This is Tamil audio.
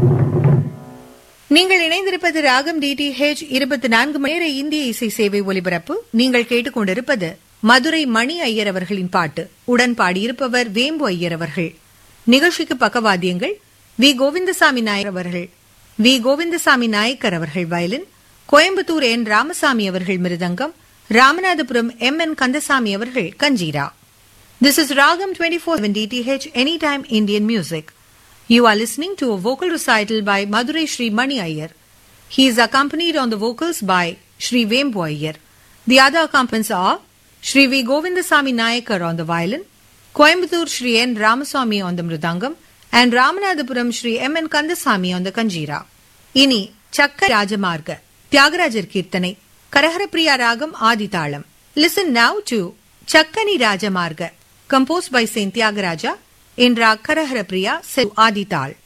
நீங்கள் இணைந்திருப்பது ராகம் டிடிஹெச் இருபத்தி நான்கு மணி நேர இந்திய இசை சேவை ஒலிபரப்பு நீங்கள் கேட்டுக்கொண்டிருப்பது மதுரை மணி ஐயர் அவர்களின் பாட்டு உடன் பாடியிருப்பவர் வேம்பு ஐயர் அவர்கள் நிகழ்ச்சிக்கு பக்கவாத்தியங்கள் வி கோவிந்தசாமி நாயர் அவர்கள் வி கோவிந்தசாமி நாயக்கர் அவர்கள் வயலின் கோயம்புத்தூர் என் ராமசாமி அவர்கள் மிருதங்கம் ராமநாதபுரம் எம் என் கந்தசாமி அவர்கள் kanjira This is Ragam 24 DTH Anytime Indian Music. You are listening to a vocal recital by Madurai Sri Mani Iyer. He is accompanied on the vocals by Sri Vembu Iyer. The other accompanants are Sri V. Govindasamy Nayakar on the violin, Coimbatore Sri N. Ramaswamy on the mridangam, and Ramanathapuram Sri M. N. Kandasamy on the kanjira. இனி சக்க ராஜமார்க தியாகராஜர் கீர்த்தனை கரஹரப்பிரியா ராகம் ஆதிதாளம் listen now to Chakkani Rajamarga composed by Saint Tyagaraja in Rag Karahara Priya, Adi Tal.